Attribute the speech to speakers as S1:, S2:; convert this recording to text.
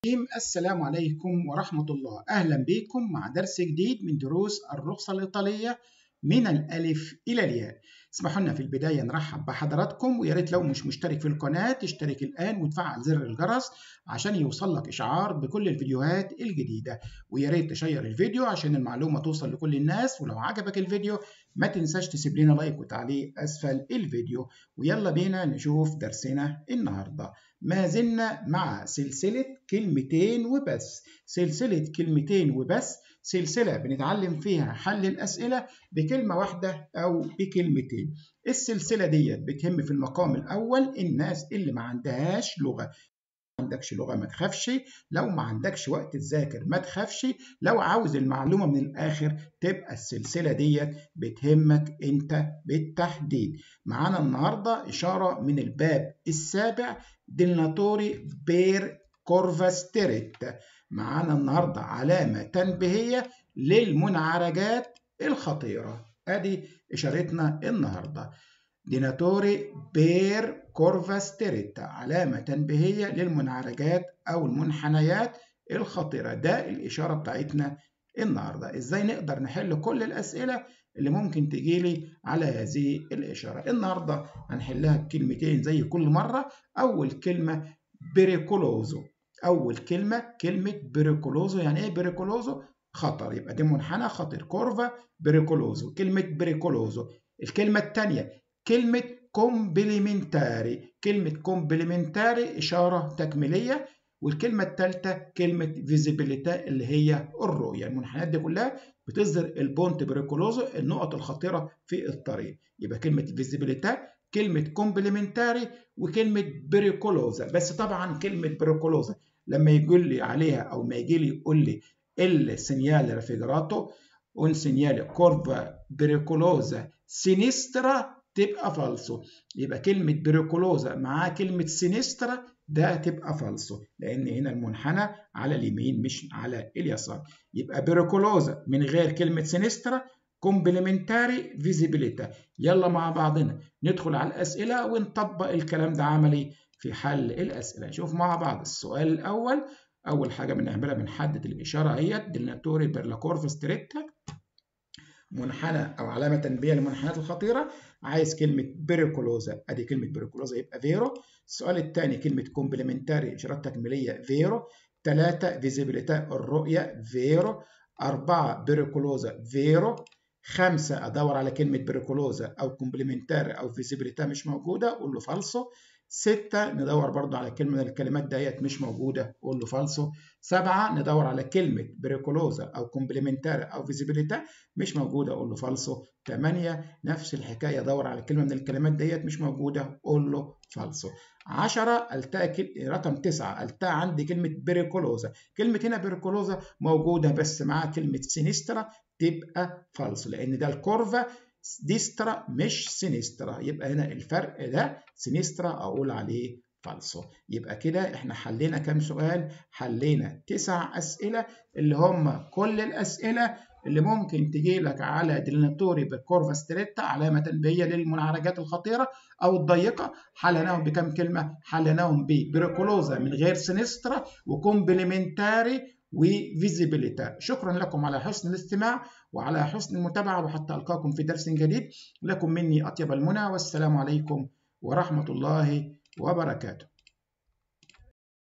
S1: السلام عليكم ورحمة الله أهلا بكم مع درس جديد من دروس الرخصة الإيطالية من الألف إلى الياء اسمحوا لنا في البداية نرحب بحضراتكم ويا ريت لو مش مشترك في القناة تشترك الآن وتفعل زر الجرس عشان يوصل لك إشعار بكل الفيديوهات الجديدة ويا ريت تشير الفيديو عشان المعلومة توصل لكل الناس ولو عجبك الفيديو ما تنساش تسيب لنا لايك وتعليق أسفل الفيديو ويلا بينا نشوف درسنا النهاردة ما زلنا مع سلسلة كلمتين وبس سلسلة كلمتين وبس سلسلة بنتعلم فيها حل الأسئلة بكلمة واحدة أو بكلمتين السلسلة دي بتهم في المقام الأول الناس اللي ما عندهاش لغة ما عندكش لغة ما تخافش لو ما عندكش وقت تذاكر ما تخافش لو عاوز المعلومة من الآخر تبقى السلسلة دي بتهمك أنت بالتحديد معانا النهاردة إشارة من الباب السابع ديلناتوري بير كورفاستريت معانا النهاردة علامة تنبيهية للمنعرجات الخطيرة ادي اشارتنا النهاردة ديناتوري بير كورفاستريت علامة تنبيهية للمنعرجات او المنحنيات الخطيرة ده الاشارة بتاعتنا النهاردة ازاي نقدر نحل كل الاسئلة اللي ممكن تجيلي على هذه الاشارة النهاردة هنحلها بكلمتين زي كل مرة اول كلمة بريكولوزو اول كلمه كلمه بريكولوزو يعني ايه بريكولوزو خطر يبقى دي منحنى خطر كورفا بريكولوزو كلمه بريكولوزو الكلمه الثانيه كلمه كومبليمنتاري كلمه كومبليمنتاري اشاره تكميليه والكلمه الثالثه كلمه فيزيبيليتا اللي هي الرؤيه المنحنيات دي كلها بتظهر البونت بريكولوزو النقط الخطيره في الطريق يبقى كلمه فيزيبيليتا كلمة كومبليمنتاري وكلمة بريكولوزا بس طبعا كلمة بريكولوزا لما يقول لي عليها أو ما يجي لي يقول لي السينيال رافيجراتو un segnale كورفا بريكولوزا سينسترا تبقى فالسو يبقى كلمة بريكولوزا مع كلمة سينسترا ده تبقى فالسو لأن هنا المنحنى على اليمين مش على اليسار يبقى بريكولوزا من غير كلمة سينسترا كومبلمنتاري فيزيبيليتا يلا مع بعضنا ندخل على الأسئلة ونطبق الكلام ده عملي في حل الأسئلة نشوف مع بعض السؤال الأول أول حاجة بنعملها بنحدد الإشارة اهيت ديلناتوري بيرلاكورف ستريتا منحنى أو علامة تنبيه للمنحنيات الخطيرة عايز كلمة بريكولوزا أدي كلمة بريكولوزا يبقى فيرو السؤال الثاني كلمة كومبلمنتاري إشارات تكميلية فيرو ثلاثة فيزيبيليتا الرؤية فيرو أربعة بريكولوزا فيرو خمسة أدور على كلمة بريكولوزا أو كومبلمنتار أو فيزيبيليتا مش موجودة أقول له فالسو ستة ندور برضو على كلمة من الكلمات ديت مش موجودة أقول له فالسو سبعة ندور على كلمة بريكولوزا أو كومبلمنتار أو فيزيبيليتا مش موجودة أقول له فالسو ثمانية نفس الحكاية أدور على كلمة من الكلمات ديت مش موجودة أقول له فالسو عشرة التاء رقم تسعة التاء عندي كلمة بريكولوزا كلمة هنا بريكولوزا موجودة بس مع كلمة سينسترا تبقى فالسو لأن ده الكورفا ديسترا مش سينسترا يبقى هنا الفرق ده سينسترا أقول عليه فالسو يبقى كده احنا حلينا كام سؤال حلينا تسع أسئلة اللي هم كل الأسئلة اللي ممكن تجي لك على ديلناتوري بالكورفا ستريتا علامة تنبيهية للمنعرجات الخطيرة أو الضيقة حلناهم بكم كلمة حلناهم ببريكولوزا من غير سينسترا وكومبليمنتاري وفيزيبيليتا شكرا لكم على حسن الاستماع وعلى حسن المتابعة وحتى ألقاكم في درس جديد لكم مني أطيب المنى والسلام عليكم ورحمة الله وبركاته